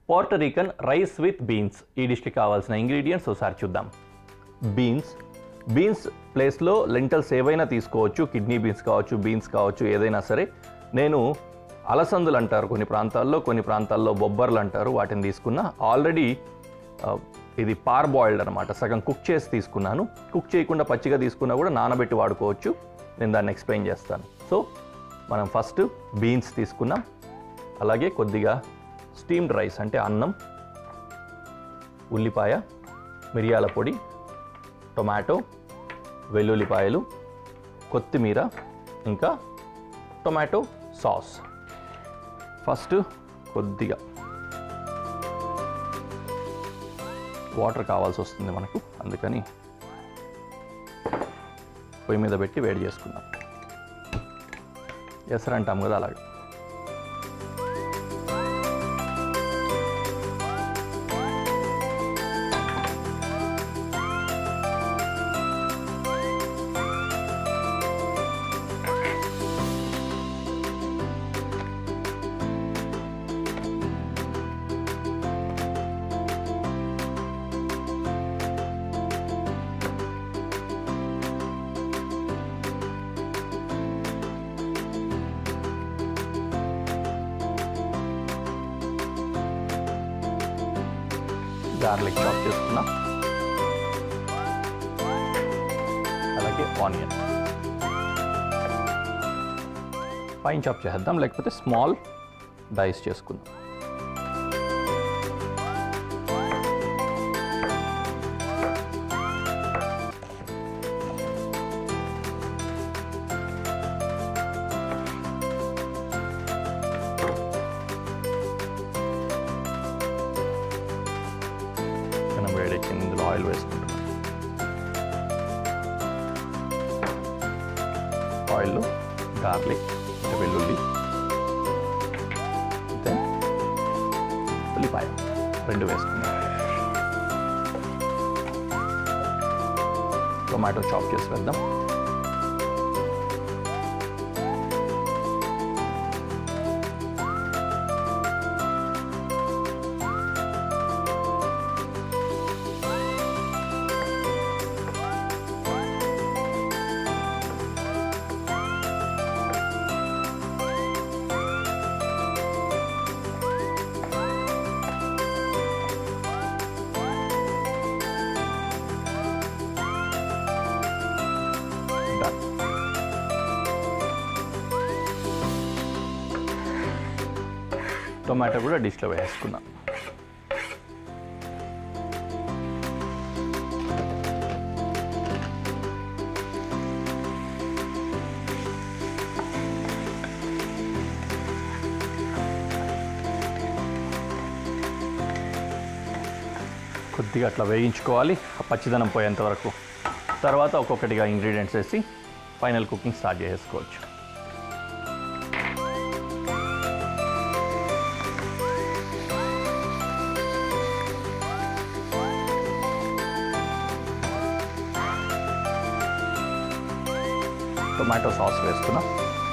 పోర్టరికన్ rice with beans ఈ డిష్కి కావాల్సిన ingredients ఒకసారి చూద్దాం బీన్స్ బీన్స్ ప్లేస్లో లెంటల్స్ ఏవైనా తీసుకోవచ్చు కిడ్నీ బీన్స్ కావచ్చు బీన్స్ కావచ్చు ఏదైనా సరే నేను అలసందులు అంటారు కొన్ని ప్రాంతాల్లో కొన్ని ప్రాంతాల్లో బొబ్బర్లు అంటారు వాటిని తీసుకున్న ఆల్రెడీ ఆ, ఇది పార్ బాయిల్డ్ అనమాట సగం కుక్ చేసి తీసుకున్నాను కుక్ చేయకుండా పచ్చిగా తీసుకున్నా కూడా నానబెట్టి వాడుకోవచ్చు నేను దాన్ని ఎక్స్ప్లెయిన్ చేస్తాను సో మనం ఫస్ట్ బీన్స్ తీసుకున్నాం అలాగే కొద్దిగా స్టీమ్డ్ రైస్ అంటే అన్నం ఉల్లిపాయ మిరియాల పొడి టొమాటో వెల్లుల్లిపాయలు కొత్తిమీర ఇంకా టొమాటో సాస్ ఫస్ట్ కొద్దిగా వాటర్ కావాల్సి వస్తుంది మనకు అందుకని పొయ్యి మీద పెట్టి వేడి చేసుకుందాం ఎసరు అంటాం కదా అలాగే గార్లిక్ చాప్ చేసుకున్నాం అలాగే ఆనియన్ పైన చాప్ చేద్దాం లేకపోతే స్మాల్ డైస్ చేసుకుందాం మనం వేడెక్కింది ఇందులో ఆయిల్ వేసుకుంటున్నాం ఆయిల్లో గార్లిక్ అంటే వెల్లుల్లి దెన్ ఉల్లిపాయ రెండు వేసుకున్నాం టొమాటో చాప్ చేసి వేద్దాం Done. టొమాటో కూడా డిష్లో వేసుకున్నాం కొద్దిగా అట్లా వేయించుకోవాలి ఆ పచ్చిదనం పోయేంత వరకు తర్వాత ఒక్కొక్కటిగా ఇంగ్రీడియంట్స్ వేసి ఫైనల్ కుకింగ్ స్టార్ట్ చేసుకోవచ్చు టొమాటో సాస్ వేసుకున్నాం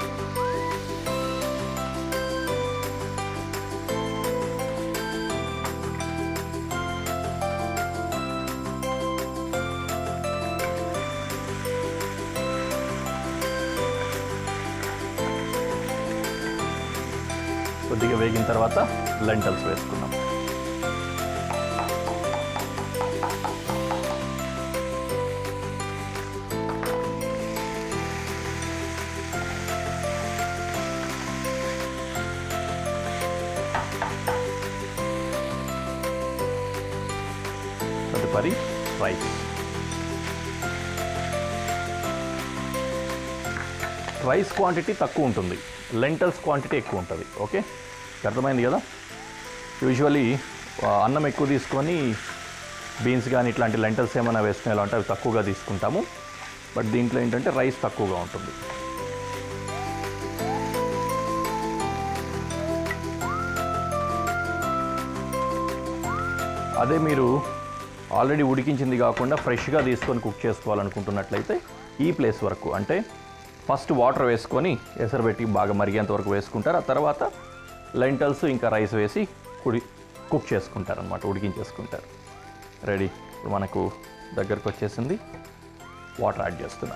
కొద్దిగా వేగిన తర్వాత లెంటల్స్ వేసుకున్నాం తదుపరి రైస్ రైస్ క్వాంటిటీ తక్కువ ఉంటుంది లెంటల్స్ క్వాంటిటీ ఎక్కువ ఉంటుంది ఓకే అర్థమైంది కదా యూజువలీ అన్నం ఎక్కువ తీసుకొని బీన్స్ కానీ ఇట్లాంటి లెంటల్స్ ఏమైనా వేసుకునేలా ఉంటే అవి తక్కువగా తీసుకుంటాము బట్ దీంట్లో ఏంటంటే రైస్ తక్కువగా ఉంటుంది అదే మీరు ఆల్రెడీ ఉడికించింది కాకుండా ఫ్రెష్గా తీసుకొని కుక్ చేసుకోవాలనుకుంటున్నట్లయితే ఈ ప్లేస్ వరకు అంటే ఫస్ట్ వాటర్ వేసుకొని ఎసరు పెట్టి బాగా మరిగేంత వరకు వేసుకుంటారు ఆ తర్వాత లెంటల్స్ ఇంకా రైస్ వేసి కుడి కుక్ చేసుకుంటారు అనమాట ఉడికించేసుకుంటారు రెడీ ఇప్పుడు మనకు దగ్గరకు వచ్చేసింది వాటర్ యాడ్ చేస్తున్నాం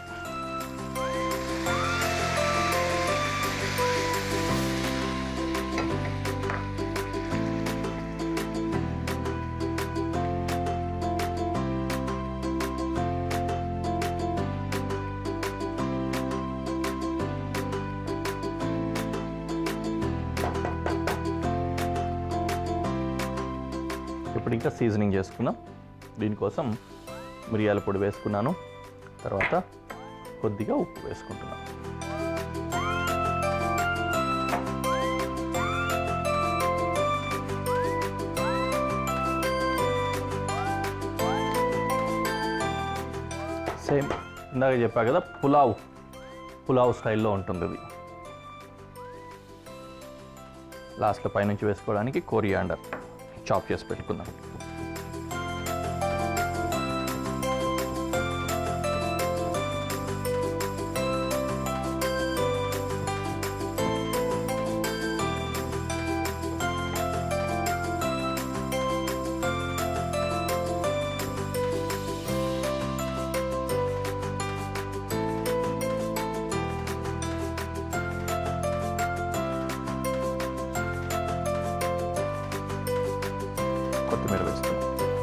ఇప్పుడు ఇంకా సీజనింగ్ చేసుకుందాం దీనికోసం మిరియాల పొడి వేసుకున్నాను తర్వాత కొద్దిగా ఉప్పు వేసుకుంటున్నాను సేమ్ ఇందాక చెప్పా కదా పులావ్ పులావ్ స్టైల్లో ఉంటుంది ఇది లాస్ట్లో పైనుంచి వేసుకోవడానికి కోరియాండర్ చాప్ చేసి పెట్టుకుందాం కొత్తిమీర వేస్తున్నాం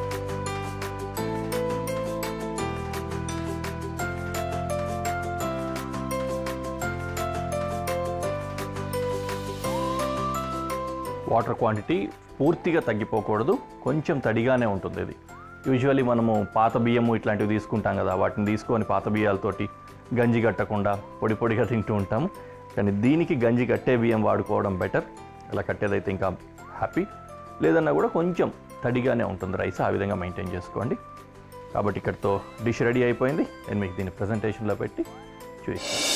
వాటర్ క్వాంటిటీ పూర్తిగా తగ్గిపోకూడదు కొంచెం తడిగానే ఉంటుంది ఇది యూజువల్లీ మనము పాత బియ్యము ఇట్లాంటివి తీసుకుంటాం కదా వాటిని తీసుకొని పాత బియ్యాలతోటి గంజి కట్టకుండా పొడి పొడిగా తింటూ ఉంటాము కానీ దీనికి గంజి కట్టే బియ్యం వాడుకోవడం బెటర్ అలా కట్టేదైతే ఇంకా హ్యాపీ లేదన్నా కూడా కొంచెం తడిగానే ఉంటుంది రైస్ ఆ విధంగా మెయింటైన్ చేసుకోండి కాబట్టి ఇక్కడితో డిష్ రెడీ అయిపోయింది నేను మీకు దీన్ని ప్రజెంటేషన్లో పెట్టి చూపిస్తాను